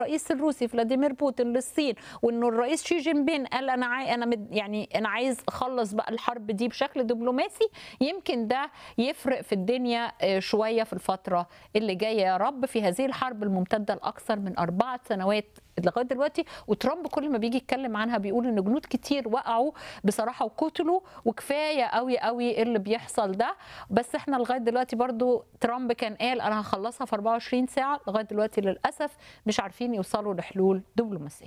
الرئيس الروسي فلاديمير بوتين للصين وانه الرئيس شي جين بين قال انا عاي... انا مد... يعني انا عايز اخلص بقى الحرب دي بشكل دبلوماسي يمكن ده يفرق في الدنيا شويه في الفتره اللي جايه يا رب في هذه الحرب الممتده لاكثر من اربعه سنوات لغايه دلوقتي وترامب كل ما بيجي يتكلم عنها بيقول ان جنود كتير وقعوا بصراحه وقتلوا وكفايه قوي قوي اللي بيحصل ده بس احنا لغايه دلوقتي برضو ترامب كان قال انا هخلصها في 24 ساعه لغايه دلوقتي للاسف مش عارفين يوصلوا لحلول دبلوماسيه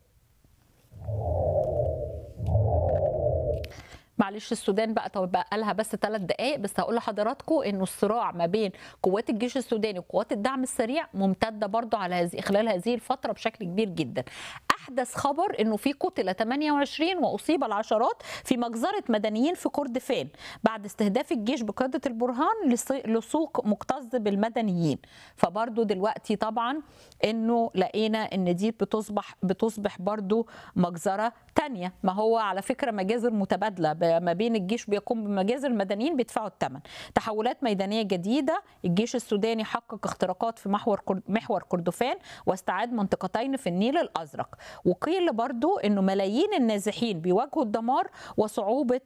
معلش السودان بقى طب بقى لها بس ثلاث دقائق بس هقول لحضراتكم انه الصراع ما بين قوات الجيش السوداني وقوات الدعم السريع ممتده برضو على هذه خلال هذه الفتره بشكل كبير جدا احدث خبر انه في قتل 28 واصيب العشرات في مجزره مدنيين في كردفان بعد استهداف الجيش بقياده البرهان لسوق مكتظ بالمدنيين فبرضو دلوقتي طبعا انه لقينا ان دي بتصبح بتصبح برضو مجزره تانية ما هو على فكره مجازر متبادله ما بين الجيش بيقوم بمجازر المدنيين بيدفعوا الثمن تحولات ميدانيه جديده الجيش السوداني حقق اختراقات في محور محور كردفان واستعاد منطقتين في النيل الازرق وقيل برضو انه ملايين النازحين بيواجهوا الدمار وصعوبه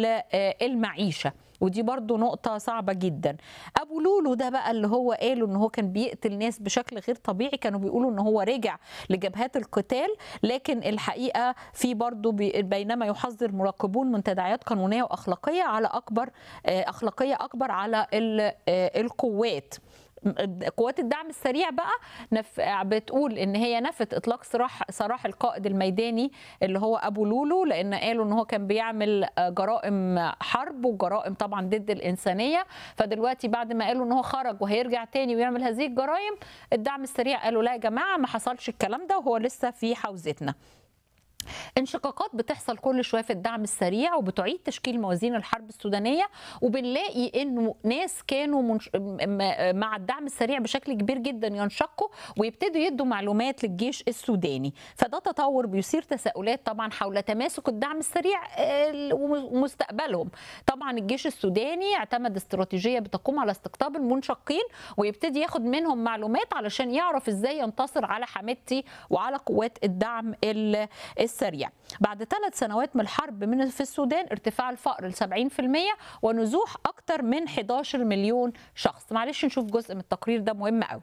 المعيشه ودي برضو نقطة صعبة جدا أبو لولو ده بقى اللي هو قالوا إن هو كان بيقتل ناس بشكل غير طبيعي كانوا بيقولوا إن هو رجع لجبهات القتال لكن الحقيقة في برضو بينما يحذر مراقبون من تداعيات قانونية وأخلاقية على أكبر أخلاقية أكبر على القوات قوات الدعم السريع بقى نف... بتقول ان هي نفت اطلاق سراح سراح القائد الميداني اللي هو ابو لولو لان قالوا ان هو كان بيعمل جرائم حرب وجرائم طبعا ضد الانسانيه فدلوقتي بعد ما قالوا ان هو خرج وهيرجع تاني ويعمل هذه الجرائم الدعم السريع قالوا لا يا جماعه ما حصلش الكلام ده وهو لسه في حوزتنا انشقاقات بتحصل كل شويه في الدعم السريع وبتعيد تشكيل موازين الحرب السودانيه وبنلاقي انه ناس كانوا منش... مع الدعم السريع بشكل كبير جدا ينشقوا ويبتدوا يدوا معلومات للجيش السوداني فده تطور بيثير تساؤلات طبعا حول تماسك الدعم السريع ومستقبلهم طبعا الجيش السوداني اعتمد استراتيجيه بتقوم على استقطاب المنشقين ويبتدي ياخد منهم معلومات علشان يعرف ازاي ينتصر على حميدتي وعلى قوات الدعم السريع بعد ثلاث سنوات من الحرب من في السودان ارتفاع الفقر ل 70% ونزوح اكثر من 11 مليون شخص معلش نشوف جزء من التقرير ده مهم قوي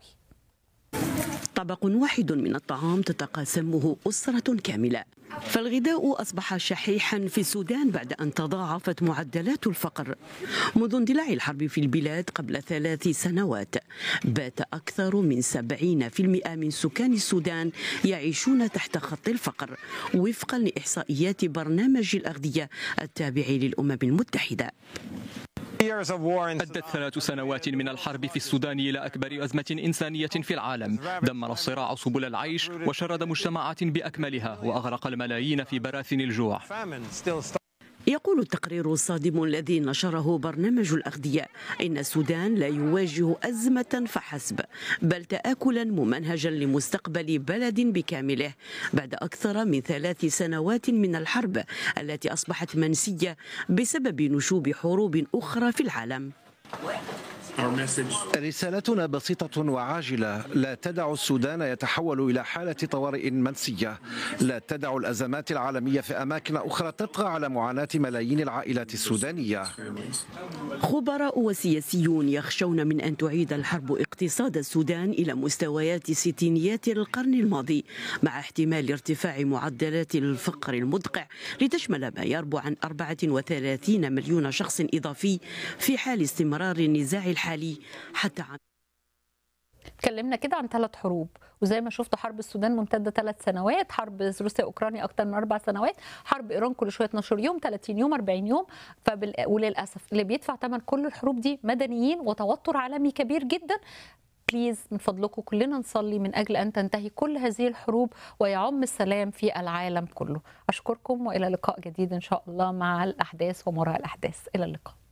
طبق واحد من الطعام تتقاسمه أسرة كاملة فالغذاء أصبح شحيحا في السودان بعد أن تضاعفت معدلات الفقر منذ اندلاع الحرب في البلاد قبل ثلاث سنوات بات أكثر من 70% من سكان السودان يعيشون تحت خط الفقر وفقا لإحصائيات برنامج الأغذية التابع للأمم المتحدة أدت ثلاث سنوات من الحرب في السودان إلى أكبر أزمة إنسانية في العالم دمر الصراع سبل العيش وشرد مجتمعات بأكملها وأغرق الملايين في براثن الجوع يقول التقرير الصادم الذي نشره برنامج الأغذية إن السودان لا يواجه أزمة فحسب بل تآكلا ممنهجا لمستقبل بلد بكامله بعد أكثر من ثلاث سنوات من الحرب التي أصبحت منسية بسبب نشوب حروب أخرى في العالم رسالتنا بسيطة وعاجلة لا تدع السودان يتحول إلى حالة طوارئ منسية لا تدع الأزمات العالمية في أماكن أخرى تطغى على معاناة ملايين العائلات السودانية خبراء وسياسيون يخشون من أن تعيد الحرب اقتصاد السودان إلى مستويات ستينيات القرن الماضي مع احتمال ارتفاع معدلات الفقر المدقع لتشمل ما يربو عن 34 مليون شخص إضافي في حال استمرار النزاع الحالي حتى عام اتكلمنا كده عن ثلاث حروب وزي ما شفتوا حرب السودان ممتده ثلاث سنوات حرب روسيا اوكرانيا اكثر من اربع سنوات حرب ايران كل شويه 12 يوم 30 يوم 40 يوم فبال... وللاسف اللي بيدفع ثمن كل الحروب دي مدنيين وتوتر عالمي كبير جدا بليز من فضلكم كلنا نصلي من اجل ان تنتهي كل هذه الحروب ويعم السلام في العالم كله اشكركم والى لقاء جديد ان شاء الله مع الاحداث ومراء الاحداث الى اللقاء